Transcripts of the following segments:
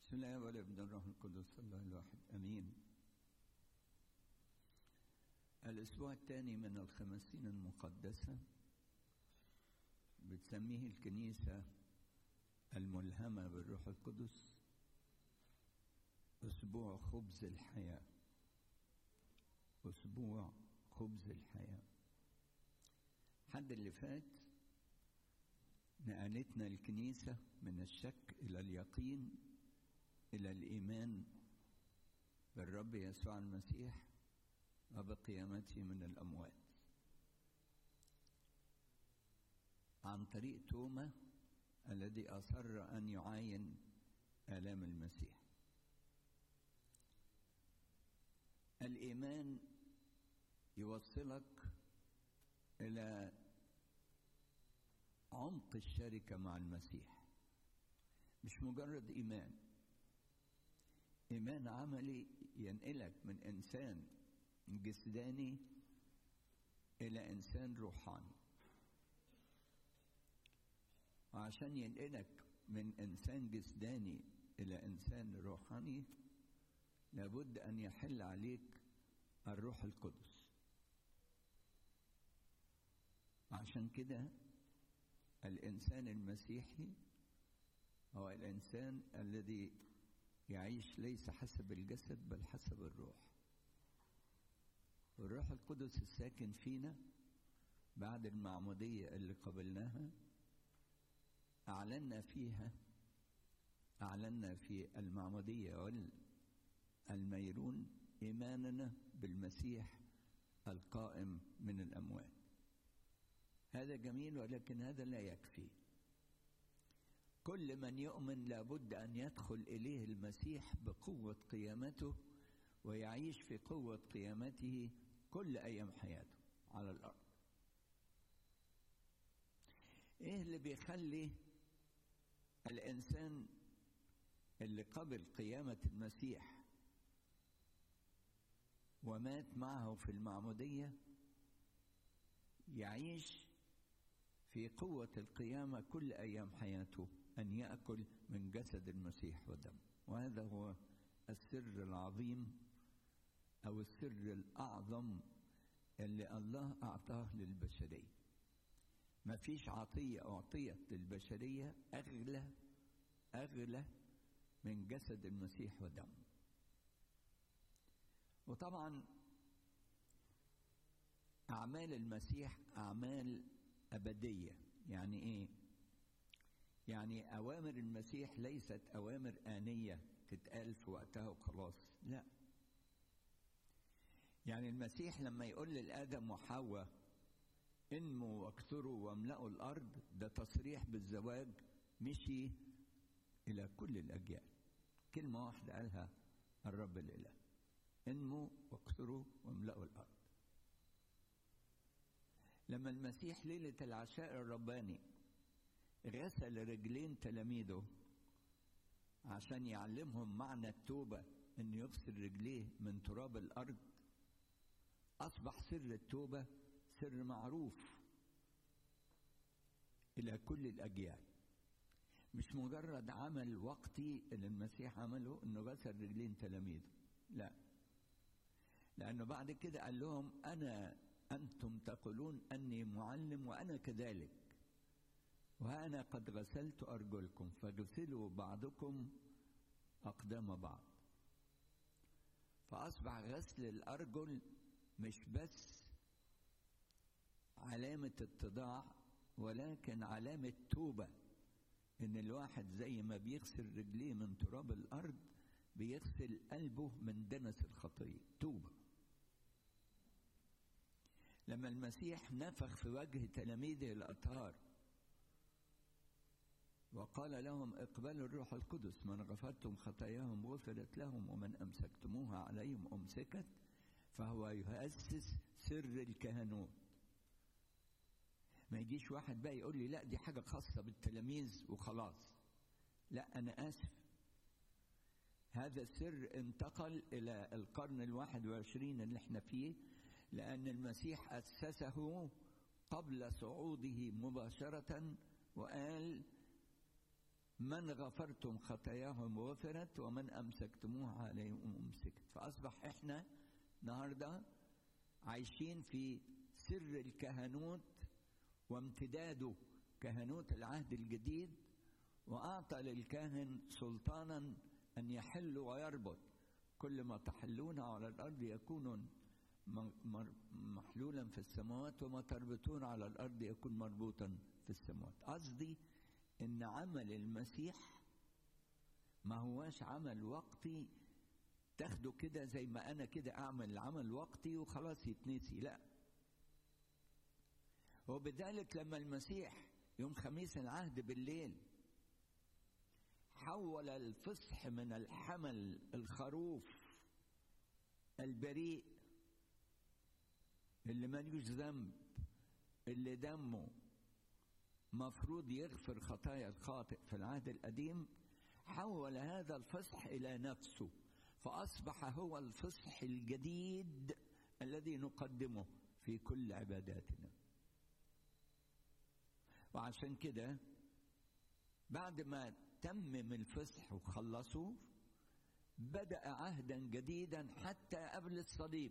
بسم الله والابن الروح القدس الله الواحد امين الاسبوع الثاني من الخمسين المقدسه بتسميه الكنيسه الملهمه بالروح القدس اسبوع خبز الحياه اسبوع خبز الحياه حد اللي فات نقلتنا الكنيسه من الشك الى اليقين الى الايمان بالرب يسوع المسيح وبقيامته من الاموات عن طريق توما الذي اصر ان يعاين الام المسيح الايمان يوصلك الى عمق الشركه مع المسيح مش مجرد ايمان إيمان عملي ينقلك من إنسان جسداني إلى إنسان روحاني وعشان ينقلك من إنسان جسداني إلى إنسان روحاني لابد أن يحل عليك الروح القدس عشان كده الإنسان المسيحي هو الإنسان الذي يعيش ليس حسب الجسد بل حسب الروح الروح القدس الساكن فينا بعد المعمودية اللي قبلناها أعلنا فيها أعلنا في المعمودية والميرون إيماننا بالمسيح القائم من الأموات هذا جميل ولكن هذا لا يكفي كل من يؤمن لابد ان يدخل اليه المسيح بقوه قيامته ويعيش في قوه قيامته كل ايام حياته على الارض ايه اللي بيخلي الانسان اللي قبل قيامه المسيح ومات معه في المعموديه يعيش في قوه القيامه كل ايام حياته أن يأكل من جسد المسيح ودم وهذا هو السر العظيم أو السر الأعظم اللي الله أعطاه للبشرية ما فيش عطية أعطيت للبشرية أغلى أغلى من جسد المسيح ودم وطبعا أعمال المسيح أعمال أبدية يعني إيه؟ يعني أوامر المسيح ليست أوامر آنية تتقال في وقتها وخلاص لا يعني المسيح لما يقول للآدم وحواء انموا واكثروا واملأوا الأرض ده تصريح بالزواج مشي إلى كل الأجيال كلمة واحدة قالها الرب الإله انموا واكثروا واملأوا الأرض لما المسيح ليلة العشاء الرباني غسل رجلين تلاميذه عشان يعلمهم معنى التوبة إن يغسل رجليه من تراب الأرض أصبح سر التوبة سر معروف إلى كل الأجيال مش مجرد عمل وقتي اللي المسيح عمله إنه غسل رجلين تلاميذه لا لأنه بعد كده قال لهم أنا أنتم تقولون أني معلم وأنا كذلك وأنا قد غسلت أرجلكم فاغسلوا بعضكم أقدام بعض فأصبح غسل الأرجل مش بس علامة اتضاع ولكن علامة توبة إن الواحد زي ما بيغسل رجليه من تراب الأرض بيغسل قلبه من دنس الخطية توبة لما المسيح نفخ في وجه تلاميذه الأطهار وقال لهم اقبلوا الروح القدس من غفرتم خطاياهم غفرت لهم ومن امسكتموها عليهم امسكت فهو يؤسس سر الكهنوت ما يجيش واحد بقى يقول لي لا دي حاجه خاصه بالتلاميذ وخلاص لا انا اسف هذا السر انتقل الى القرن الواحد وعشرين اللي احنا فيه لان المسيح اسسه قبل صعوده مباشره وقال من غفرتم خطاياهم غفرت ومن أمسكتموها عليهم أمسكت فأصبح إحنا النهاردة عايشين في سر الكهنوت وامتداده كهنوت العهد الجديد وأعطى للكاهن سلطانا أن يحل ويربط كل ما تحلون على الأرض يكون محلولا في السماوات وما تربطون على الأرض يكون مربوطا في السماوات قصدي ان عمل المسيح ما هواش عمل وقتي تاخده كده زي ما انا كده اعمل عمل وقتي وخلاص يتنسي لا وبذلك لما المسيح يوم خميس العهد بالليل حول الفصح من الحمل الخروف البريء اللي ملوش ذنب اللي دمه مفروض يغفر خطايا الخاطئ في العهد القديم حول هذا الفصح الى نفسه فاصبح هو الفصح الجديد الذي نقدمه في كل عباداتنا وعشان كده بعد ما تمم الفصح وخلصوا بدا عهدا جديدا حتى قبل الصليب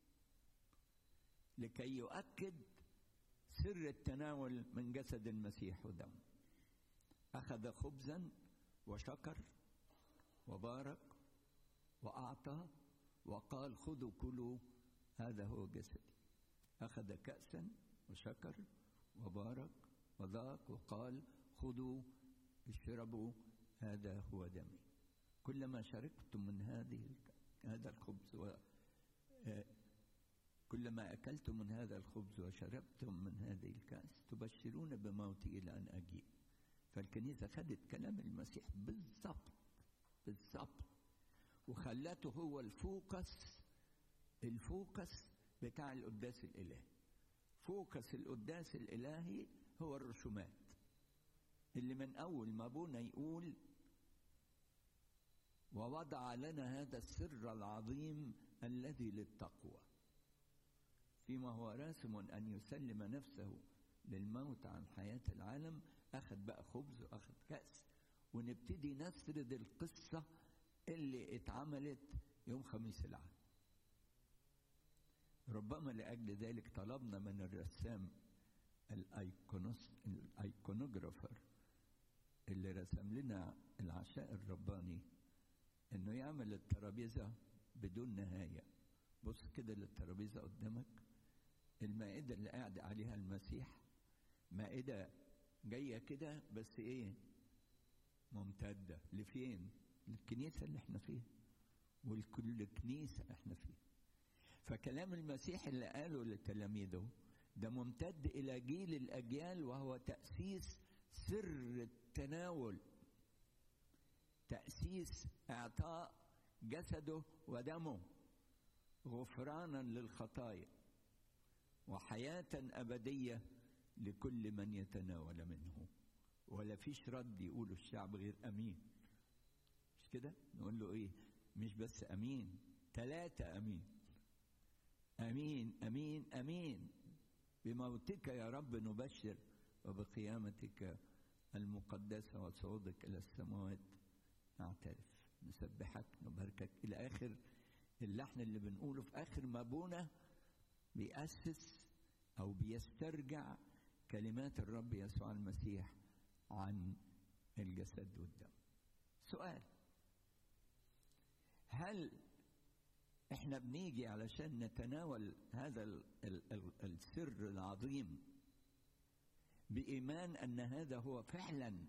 لكي يؤكد سر التناول من جسد المسيح ودمه أخذ خبزا وشكر وبارك وأعطى وقال خذوا كلوا هذا هو جسدي أخذ كأسا وشكر وبارك وذاق وقال خذوا اشربوا هذا هو دمي كلما شربتم من هذه هذا الخبز و كلما أكلتم من هذا الخبز وشربتم من هذه الكأس تبشرون بموتي إلى أن أجيء فالكنيسة خدت كلام المسيح بالضبط بالضبط وخلته هو الفوكس الفوكس بتاع القداس الإلهي فوكس القداس الإلهي هو الرسومات اللي من أول ما أبونا يقول ووضع لنا هذا السر العظيم الذي للتقوى فيما هو راسم أن يسلم نفسه للموت عن حياة العالم أخذ بقى خبز وأخذ كأس ونبتدي نسرد القصة اللي اتعملت يوم خميس العهد ربما لأجل ذلك طلبنا من الرسام الايكونوجرافر اللي رسم لنا العشاء الرباني انه يعمل الترابيزه بدون نهايه بص كده للترابيزه قدامك المائده اللي قاعد عليها المسيح مائده جايه كده بس ايه ممتده لفين للكنيسه اللي احنا فيها ولكل كنيسه احنا فيها فكلام المسيح اللي قاله لتلاميذه ده ممتد الى جيل الاجيال وهو تاسيس سر التناول تاسيس اعطاء جسده ودمه غفرانا للخطايا وحياه ابديه لكل من يتناول منه ولا فيش رد يقوله الشعب غير امين مش كده نقول له ايه مش بس امين ثلاثه امين امين امين امين بموتك يا رب نبشر وبقيامتك المقدسة وصعودك إلى السماوات نعترف نسبحك نباركك إلى آخر اللحن اللي بنقوله في آخر ما أبونا بيأسس أو بيسترجع كلمات الرب يسوع المسيح عن الجسد والدم سؤال هل احنا بنيجي علشان نتناول هذا ال ال ال السر العظيم بايمان ان هذا هو فعلا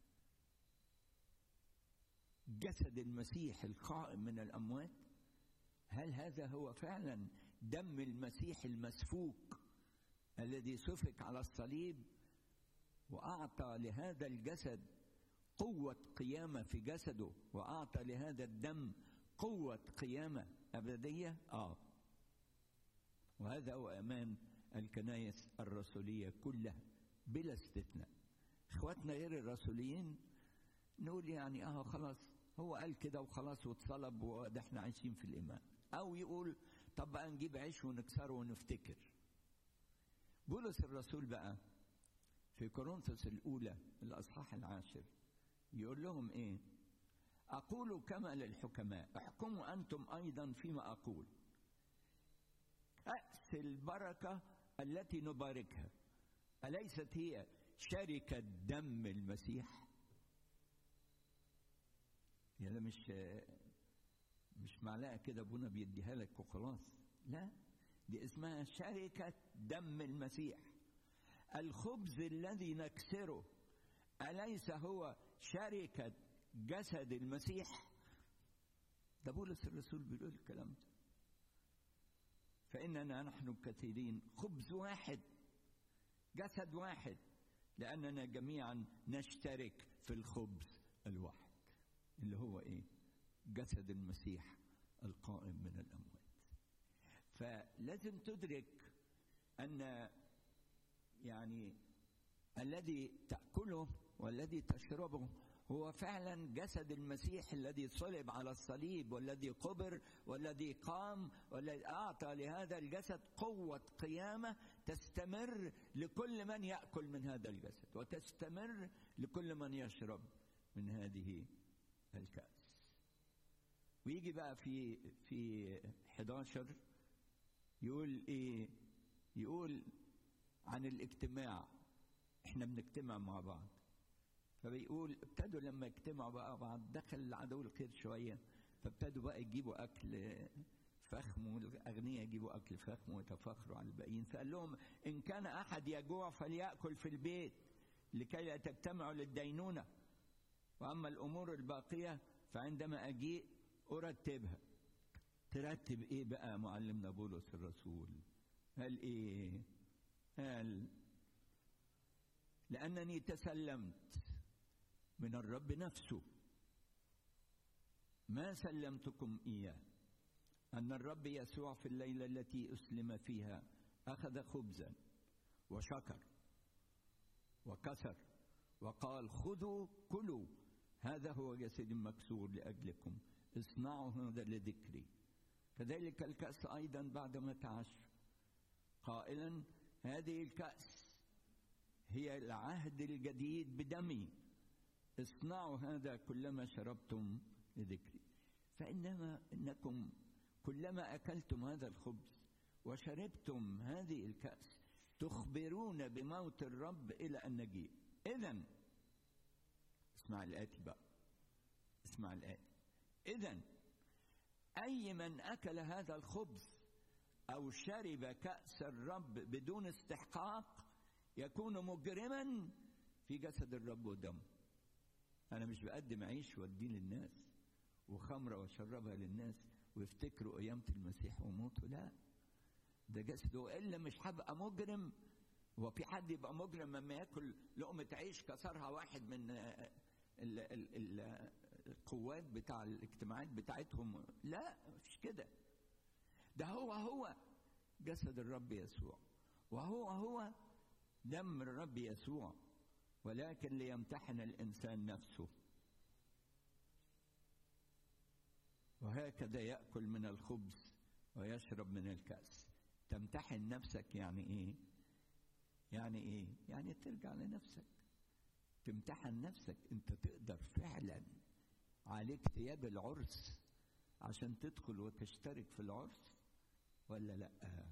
جسد المسيح القائم من الاموات هل هذا هو فعلا دم المسيح المسفوك الذي سفك على الصليب واعطى لهذا الجسد قوه قيامه في جسده واعطى لهذا الدم قوه قيامه أبدية؟ آه وهذا هو أمان الكنايس الرسولية كلها بلا استثناء إخواتنا غير الرسوليين نقول يعني آه خلاص هو قال كده وخلاص واتصلب وده احنا عايشين في الإيمان أو يقول طب بقى نجيب عيش ونكسره ونفتكر بولس الرسول بقى في كورنثوس الأولى الأصحاح العاشر يقول لهم ايه اقول كما للحكماء احكموا انتم ايضا فيما اقول كاس البركه التي نباركها اليست هي شركه دم المسيح يا ده مش مش معلقه كده ابونا بيديها لك وخلاص لا دي اسمها شركه دم المسيح الخبز الذي نكسره اليس هو شركه جسد المسيح ده بولس الرسول بيقول الكلام ده فاننا نحن كثيرين خبز واحد جسد واحد لاننا جميعا نشترك في الخبز الواحد اللي هو ايه جسد المسيح القائم من الاموات فلازم تدرك ان يعني الذي تاكله والذي تشربه هو فعلا جسد المسيح الذي صلب على الصليب والذي قبر والذي قام والذي اعطى لهذا الجسد قوه قيامه تستمر لكل من ياكل من هذا الجسد وتستمر لكل من يشرب من هذه الكاس ويجي بقى في في 11 يقول ايه يقول عن الاجتماع احنا بنجتمع مع بعض فبيقول ابتدوا لما يجتمعوا بقى بعض دخل عدو الخير شويه فابتدوا بقى يجيبوا اكل فخم والاغنياء يجيبوا اكل فخم ويتفاخروا على الباقيين فقال لهم ان كان احد يجوع فليأكل في البيت لكي لا تجتمعوا للدينونه واما الامور الباقيه فعندما اجيء ارتبها ترتب ايه بقى معلمنا بولس الرسول قال ايه قال لانني تسلمت من الرب نفسه ما سلمتكم اياه ان الرب يسوع في الليله التي اسلم فيها اخذ خبزا وشكر وكسر وقال خذوا كلوا هذا هو جسد مكسور لاجلكم اصنعوا هذا لذكري كذلك الكاس ايضا بعدما تعشى قائلا هذه الكاس هي العهد الجديد بدمي اصنعوا هذا كلما شربتم لذكري فإنما إنكم كلما أكلتم هذا الخبز وشربتم هذه الكأس تخبرون بموت الرب إلى أن نجيء إذا اسمع الآتي بقى اسمع الآتي إذا أي من أكل هذا الخبز أو شرب كأس الرب بدون استحقاق يكون مجرما في جسد الرب ودمه انا مش بقدم عيش واديه للناس وخمره واشربها للناس ويفتكروا قيامه المسيح وموته لا ده جسده والا مش هبقى مجرم هو في حد يبقى مجرم لما ياكل لقمه عيش كسرها واحد من ال ال ال القوات بتاع الاجتماعات بتاعتهم لا مش كده ده هو هو جسد الرب يسوع وهو هو دم الرب يسوع ولكن ليمتحن الانسان نفسه وهكذا ياكل من الخبز ويشرب من الكاس تمتحن نفسك يعني ايه يعني ايه يعني ترجع لنفسك تمتحن نفسك انت تقدر فعلا عليك ثياب العرس عشان تدخل وتشترك في العرس ولا لا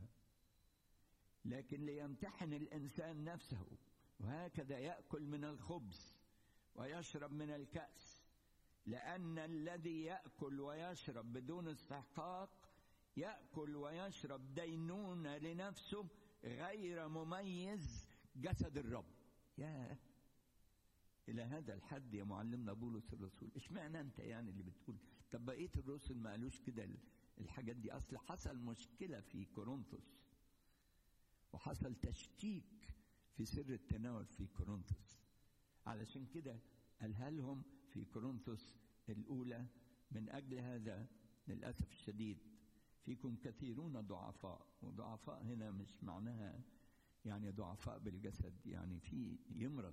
لكن ليمتحن الانسان نفسه وهكذا ياكل من الخبز ويشرب من الكاس لان الذي ياكل ويشرب بدون استحقاق ياكل ويشرب دينونه لنفسه غير مميز جسد الرب يا الى هذا الحد يا معلمنا بولس الرسول اشمعنى انت يعني اللي بتقول طب بقيه الرسل ما قالوش كده الحاجات دي اصل حصل مشكله في كورنثوس وحصل تشكيك في سر التناول في كورنثوس علشان كده قالها لهم في كورنثوس الأولى من أجل هذا للأسف الشديد فيكم كثيرون ضعفاء وضعفاء هنا مش معناها يعني ضعفاء بالجسد يعني في يمرض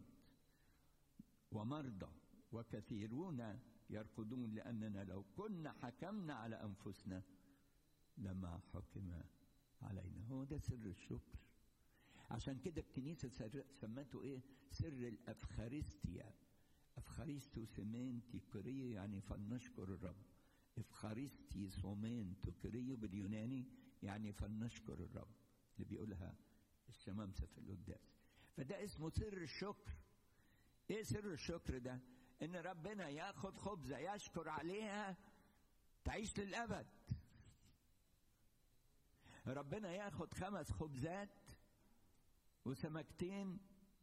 ومرضى وكثيرون يرقدون لأننا لو كنا حكمنا على أنفسنا لما حكم علينا هو ده سر الشكر عشان كده الكنيسة سمته ايه سر الأفخارستيا افخاريستو سيمنتي كوريو يعني فلنشكر الرب افخاريستي سومنتو كوريو باليوناني يعني فلنشكر الرب اللي بيقولها الشمامسة في القداس فده اسمه سر الشكر ايه سر الشكر ده ان ربنا ياخد خبزة يشكر عليها تعيش للأبد ربنا ياخد خمس خبزات وسمكتين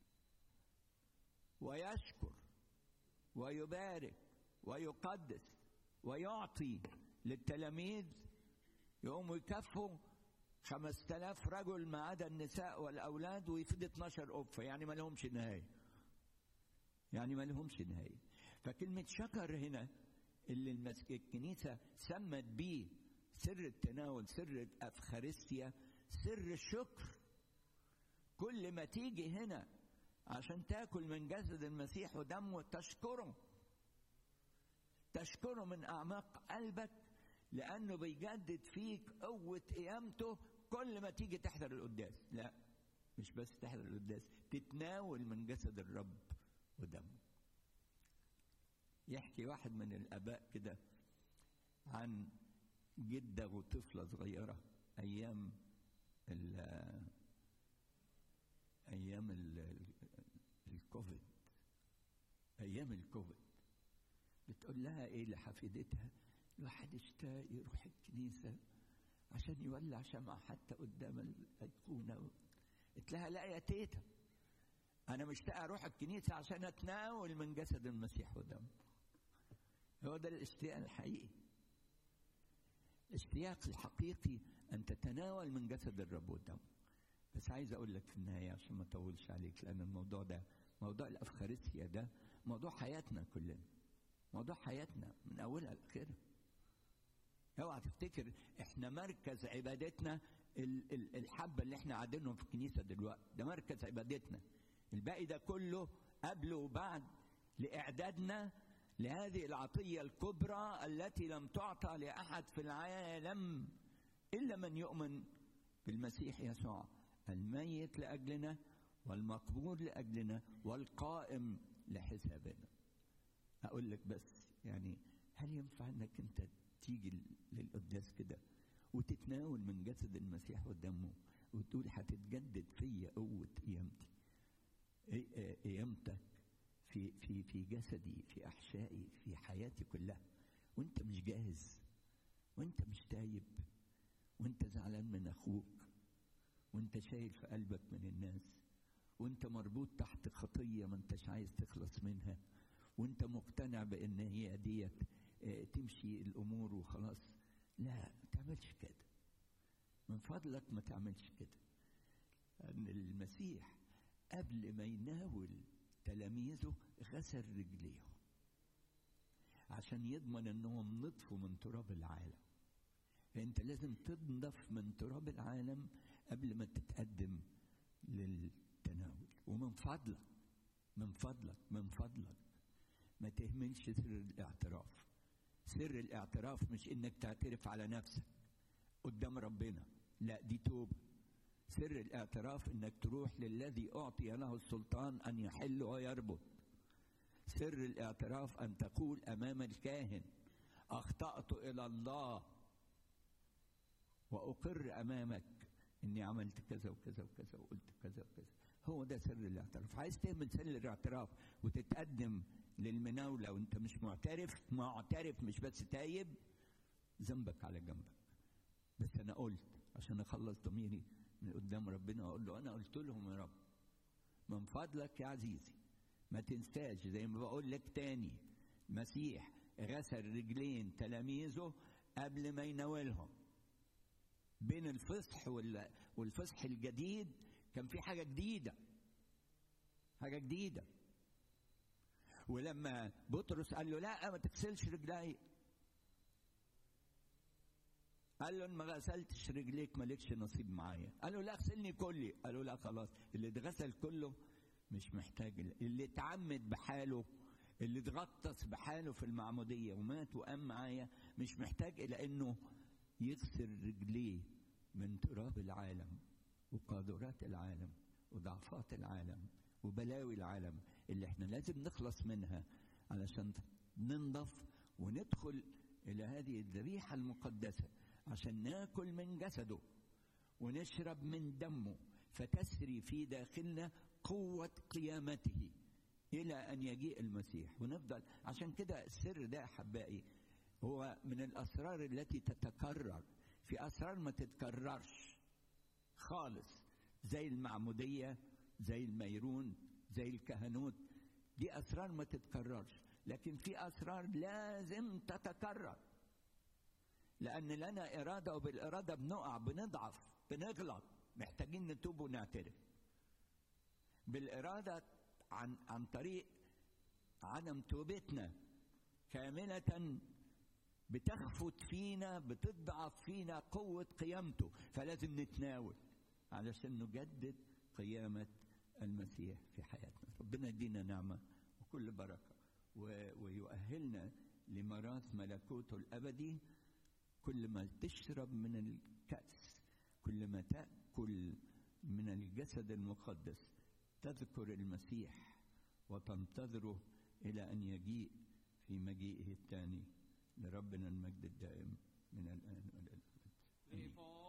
ويشكر ويبارك ويقدس ويعطي للتلاميذ يقوموا يكفوا خمس تلاف رجل ما عدا النساء والأولاد ويفيد 12 أبفة يعني ما لهمش نهاية يعني ما لهمش نهاية فكلمة شكر هنا اللي المس... الكنيسة سمت بيه سر التناول سر الأفخارستيا سر الشكر كل ما تيجي هنا عشان تاكل من جسد المسيح ودمه تشكره تشكره من أعماق قلبك لأنه بيجدد فيك قوة قيامته كل ما تيجي تحضر القداس لا مش بس تحضر القداس تتناول من جسد الرب ودمه يحكي واحد من الآباء كده عن جدة وطفلة صغيرة أيام ال أيام ال الكوفيد أيام الكوفيد بتقول لها إيه لحفيدتها الواحد اشتاق يروح الكنيسة عشان يولع شمعة حتى قدام الأيقونة قلت لها لا يا تيتا أنا مشتاق أروح الكنيسة عشان أتناول من جسد المسيح ودمه هو ده الاشتياق الحقيقي الاشتياق الحقيقي أن تتناول من جسد الرب ودمه بس عايز أقول لك في النهاية عشان ما أطولش عليك لأن الموضوع ده موضوع الأفخارستيا ده موضوع حياتنا كلنا موضوع حياتنا من أولها لآخرها اوعى تفتكر احنا مركز عبادتنا الحبة اللي احنا قاعدينهم في الكنيسة دلوقتي ده مركز عبادتنا الباقي ده كله قبل وبعد لإعدادنا لهذه العطية الكبرى التي لم تعطى لأحد في العالم إلا من يؤمن بالمسيح يسوع الميت لأجلنا والمقبور لأجلنا والقائم لحسابنا أقول لك بس يعني هل ينفع أنك أنت تيجي للقداس كده وتتناول من جسد المسيح ودمه وتقول هتتجدد فيا قوة قيامتي قيامتك في في في جسدي في احشائي في حياتي كلها وانت مش جاهز وانت مش تايب وانت زعلان من اخوك وانت شايل في قلبك من الناس وانت مربوط تحت خطيه ما انتش عايز تخلص منها وانت مقتنع بان هي ديت تمشي الامور وخلاص لا ما تعملش كده من فضلك ما تعملش كده ان المسيح قبل ما يناول تلاميذه غسل رجليهم عشان يضمن انهم نطفوا من تراب العالم فانت لازم تنضف من تراب العالم قبل ما تتقدم للتناول ومن فضلك من فضلك من فضلك ما تهملش سر الاعتراف سر الاعتراف مش انك تعترف على نفسك قدام ربنا لا دي توبه سر الاعتراف انك تروح للذي اعطي له السلطان ان يحل ويربط سر الاعتراف ان تقول امام الكاهن اخطات الى الله واقر امامك اني عملت كذا وكذا وكذا وقلت كذا وكذا هو ده سر الاعتراف عايز تعمل سر الاعتراف وتتقدم للمناوله وانت مش معترف معترف مش بس تايب ذنبك على جنبك بس انا قلت عشان اخلص ضميري من قدام ربنا واقول له انا قلت لهم يا رب من فضلك يا عزيزي ما تنساش زي ما بقول لك تاني مسيح غسل رجلين تلاميذه قبل ما يناولهم بين الفصح والفصح الجديد كان في حاجه جديده حاجه جديده ولما بطرس قال له لا ما تغسلش رجلي قال له ان ما غسلتش رجليك مالكش نصيب معايا قال له لا اغسلني كلي قال له لا خلاص اللي اتغسل كله مش محتاج اللي اتعمد بحاله اللي اتغطس بحاله في المعمودية ومات وقام معايا مش محتاج إلى إنه يغسل رجليه من تراب العالم وقاذورات العالم وضعفات العالم وبلاوي العالم اللي احنا لازم نخلص منها علشان ننضف وندخل إلى هذه الذبيحة المقدسة عشان ناكل من جسده ونشرب من دمه فتسري في داخلنا قوة قيامته إلى أن يجيء المسيح ونفضل عشان كده السر ده أحبائي هو من الأسرار التي تتكرر في أسرار ما تتكررش خالص زي المعمودية زي الميرون زي الكهنوت دي أسرار ما تتكررش لكن في أسرار لازم تتكرر لأن لنا إرادة وبالإرادة بنقع بنضعف بنغلط محتاجين نتوب ونعترف بالإرادة عن عن طريق عدم توبتنا كاملة بتخفت فينا بتضعف فينا قوة قيامته فلازم نتناول علشان نجدد قيامة المسيح في حياتنا ربنا يدينا نعمة وكل بركة ويؤهلنا لميراث ملكوته الأبدي كل ما تشرب من الكأس كل ما تأكل من الجسد المقدس تذكر المسيح وتنتظره إلى أن يجيء في مجيئه الثاني لربنا المجد الدائم من الآن وإلى الأبد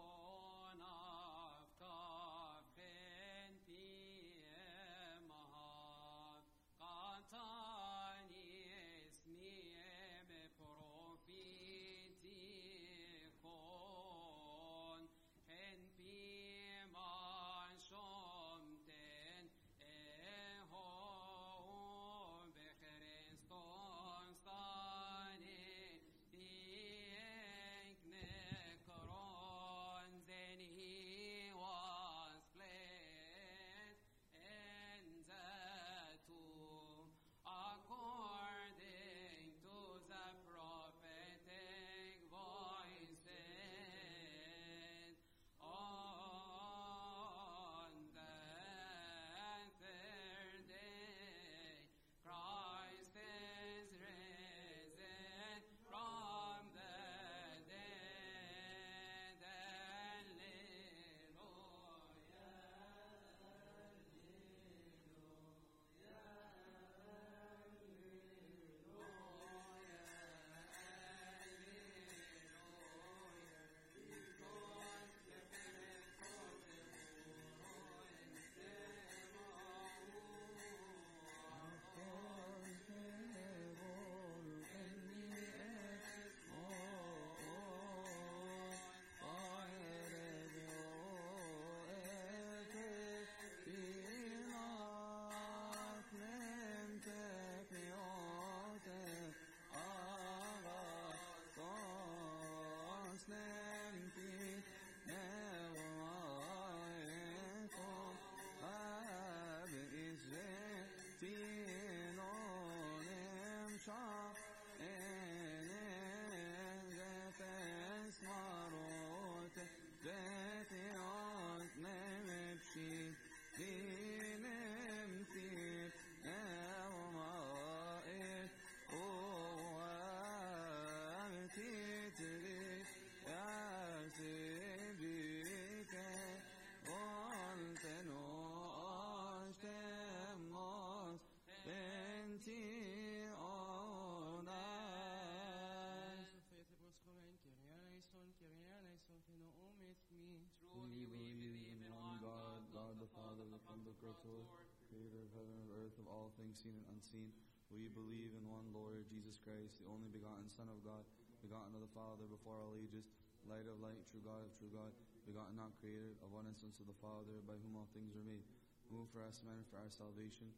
creator of heaven and earth, of all things seen and unseen. We believe in one Lord, Jesus Christ, the only begotten Son of God, begotten of the Father before all ages, light of light, true God of true God, begotten not created, of one instance of the Father, by whom all things were made, who for us men for our salvation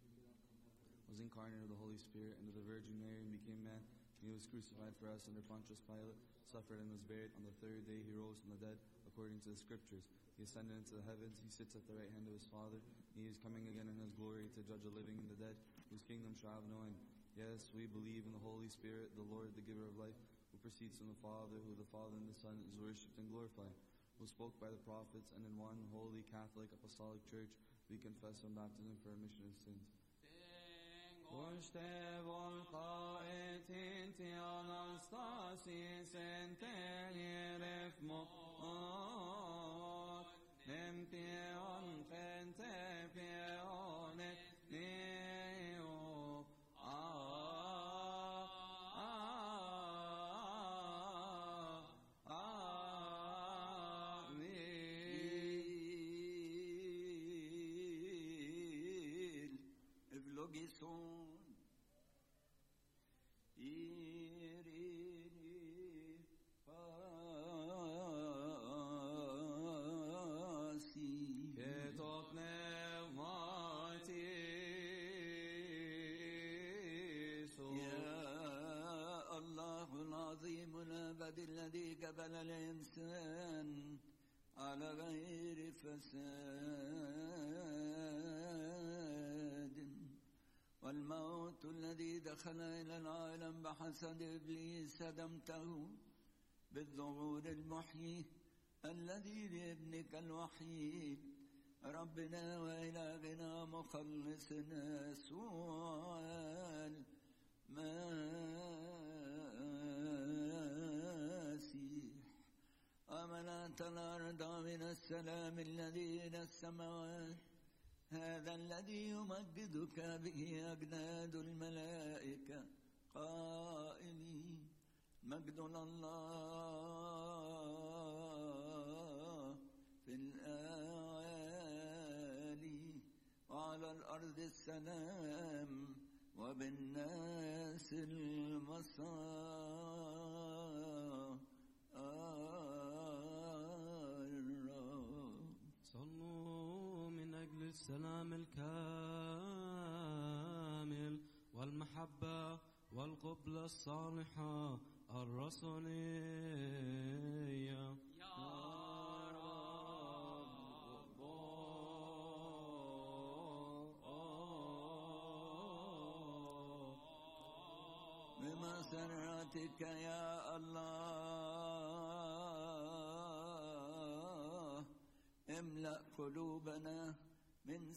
was incarnate of the Holy Spirit and of the Virgin Mary and became man. He was crucified for us under Pontius Pilate, suffered and was buried. On the third day he rose from the dead, according to the Scriptures. He ascended into the heavens. He sits at the right hand of his Father. He is coming again in his glory to judge the living and the dead, whose kingdom shall have no end. Yes, we believe in the Holy Spirit, the Lord, the giver of life, who proceeds from the Father, who the Father and the Son is worshipped and glorified, who spoke by the prophets, and in one holy Catholic Apostolic Church we confess on baptism for remission of sins. Oštevol qaetin ti anastasis enteni refmot Nem pion fente pionet neon لوجيسون إيريني باسي Και το πνεύμα σου. يا الله العظيم الأبد الذي قبل الإنسان على غير فساد والموت الذي دخل إلى العالم بحسد إبليس دمته بالظهور المحيي الذي بابنك الوحيد ربنا وإلهنا مخلصنا يسوع المسيح وملأت الأرض من السلام الذي إلى السماوات هذا الذي يمجدك به أجناد الملائكة قائلين مجد الله في الأعالي وعلى الأرض السلام وبالناس المسار صلوا من أجل السلام الكامل والمحبة والقبلة الصالحة الرسولية بمسرتك يا الله املأ قلوبنا من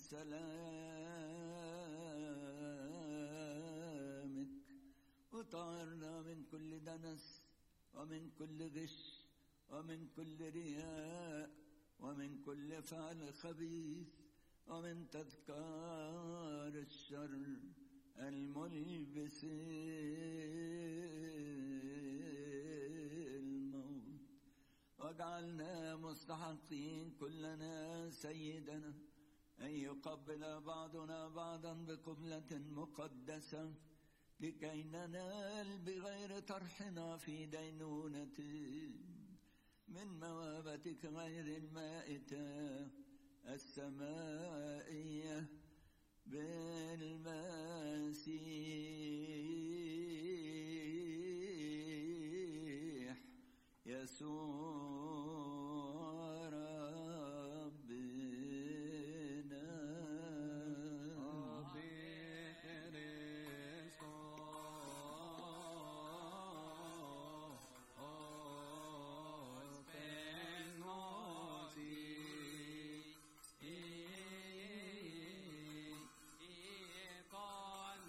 سلامك وطهرنا من كل دنس ومن كل غش ومن كل رياء ومن كل فعل خبيث ومن تذكار الشر الملبس الموت واجعلنا مستحقين كلنا سيدنا أن يقبل بعضنا بعضا بقبلة مقدسة لكي ننال بغير طرحنا في دينونة من موابتك غير المائتة السمائية بالمسيح يسوع ربنا Con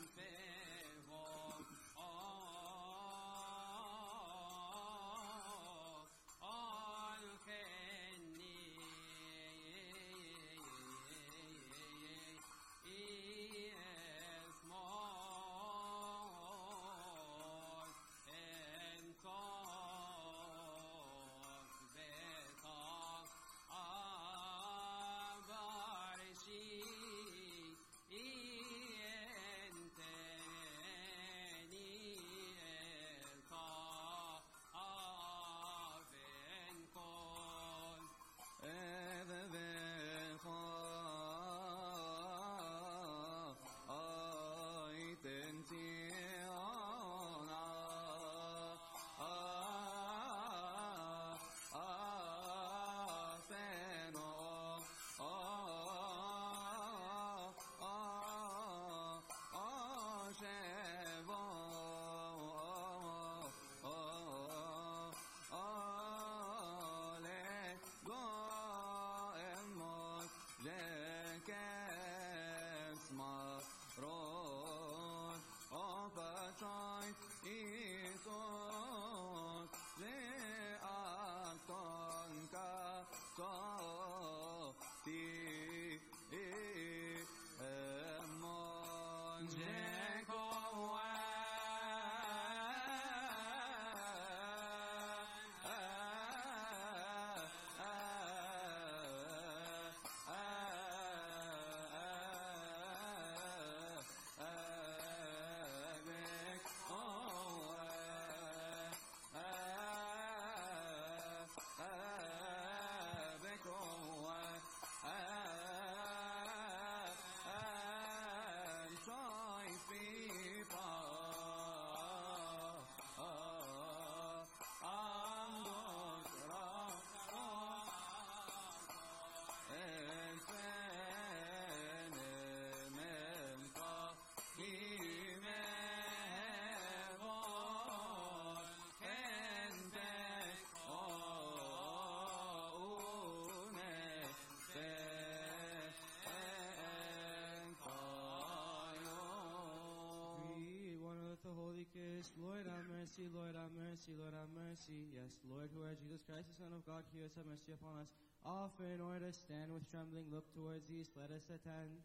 weakest. Lord, have mercy, Lord, have mercy, Lord, have mercy. Yes, Lord, who art Jesus Christ, the Son of God, hear us, have mercy upon us. Offer in order to stand with trembling, look towards the east, let us attend.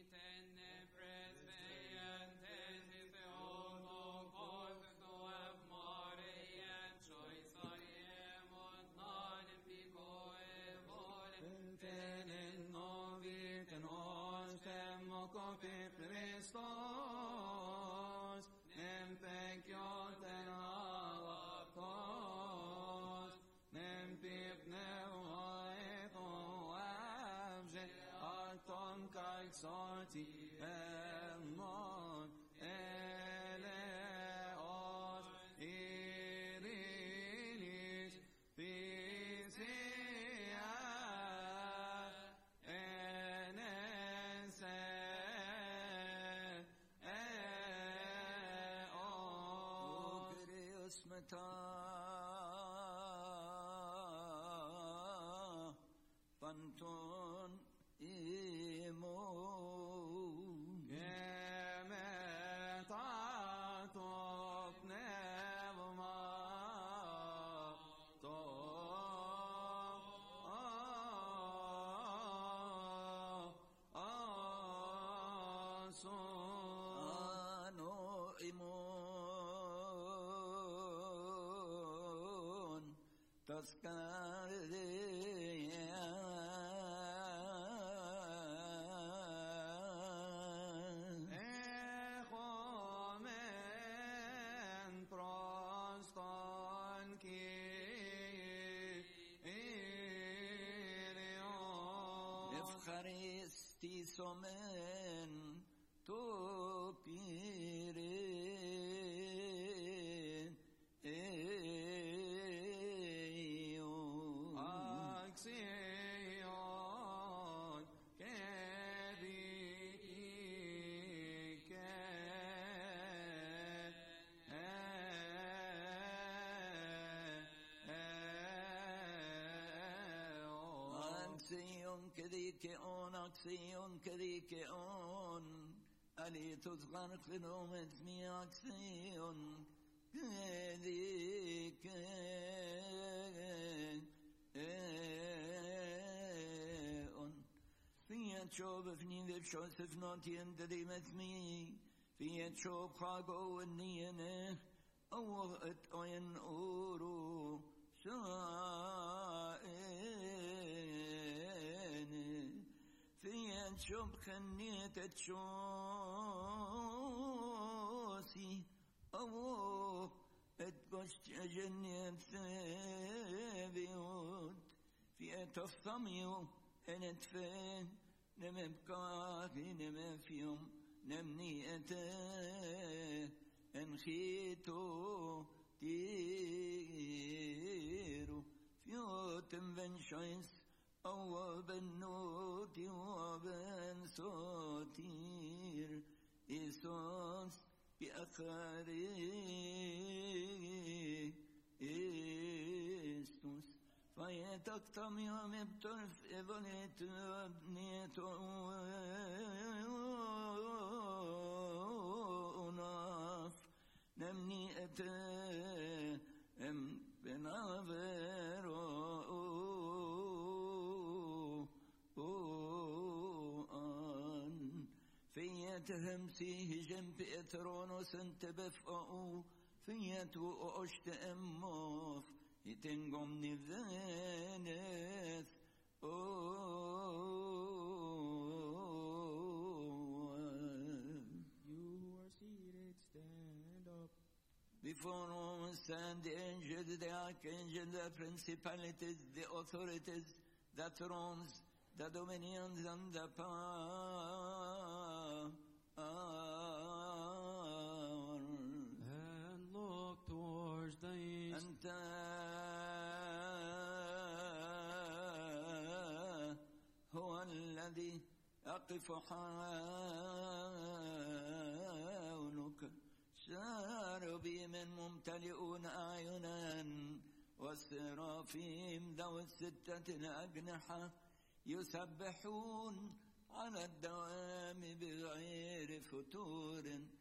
Tenen noviken oss fem och upp i Kristus. Nem pekjoten avakos. Nem pip nevoet och avge. Alton kajk sorti emot. Eleos irinis Pisia enese eos Kyrios meta Panton imon Gemetatok nevma to aso Ano imon Taskaria Echomen proston ki irion Efcharisti somen to pire Axion kerike Axion kedike on, axion kedike on. Ali tuzgar khinomet mi axion kedike on. Fiat shob of niv shos of not in the dimet me. Fiat shob chago and niene. Oh, at oyen oro. شائن في شب خنيت تشوسي أو اتقشت أجنب ثابيوت في أتفصميو أنتفين نمبقاك نمفيوم نمني أتا انخيتو تيرو فيوتم بن شايس أو بنوت وبن صوتير إيسوس بأخاري إيستوس فيتكتم يوم بترف إبنيت أبنيت وناف نمني أتا أم بنافر فيتهم سيه جنب إترونوس انت بفقو فيت وأشت أموف يتنقم نذانث You who are seated, stand up. Before us stand the angels, the archangels, the principalities, the authorities, the thrones, the dominions, and the power. And look towards the east. أنت هو الذي أقف حولك شاربيم ممتلئون أعينا والسرافيم ذوي الستة الأجنحة يسبحون على الدوام بغير فتور